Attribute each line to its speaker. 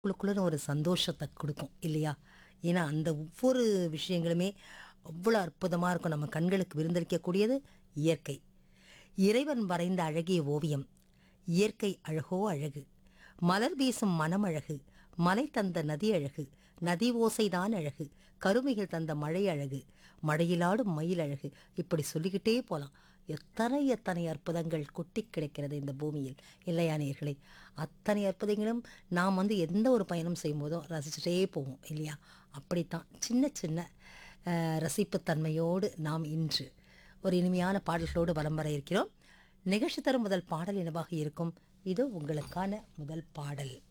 Speaker 1: உள்ளுக்குள்ளன்னு ஒரு சந்தோஷத்தை கொடுக்கும் இல்லையா ஏன்னா அந்த ஒவ்வொரு விஷயங்களுமே அவ்வளோ அற்புதமாக இருக்கும் நம்ம கண்களுக்கு விருந்தளிக்கக்கூடியது இயற்கை இறைவன் வரைந்த அழகிய ஓவியம் இயற்கை அழகோ அழகு மலர் வீசும் மனம் அழகு மலை தந்த நதி அழகு நதி ஓசைதான் அழகு கருமைகள் தந்த மழை அழகு மழையிலாடும் மயில் அழகு இப்படி சொல்லிக்கிட்டே போகலாம் எத்தனை எத்தனை அற்புதங்கள் கொட்டி கிடைக்கிறது இந்த பூமியில் இல்லையா நேர்களே அத்தனை அற்புதங்களும் நாம் வந்து எந்த ஒரு பயணம் செய்யும்போதும் ரசிச்சுட்டே போவோம் இல்லையா அப்படித்தான் சின்ன சின்ன அஹ், ரசிப்புத்தன்மையோடு நாம் இன்று ஒரு இனிமையான பாடல்களோடு வலம் வர இருக்கிறோம் நிகழ்ச்சி தரும் முதல் பாடல் என்னவாக இருக்கும் இது உங்களுக்கான முதல் பாடல்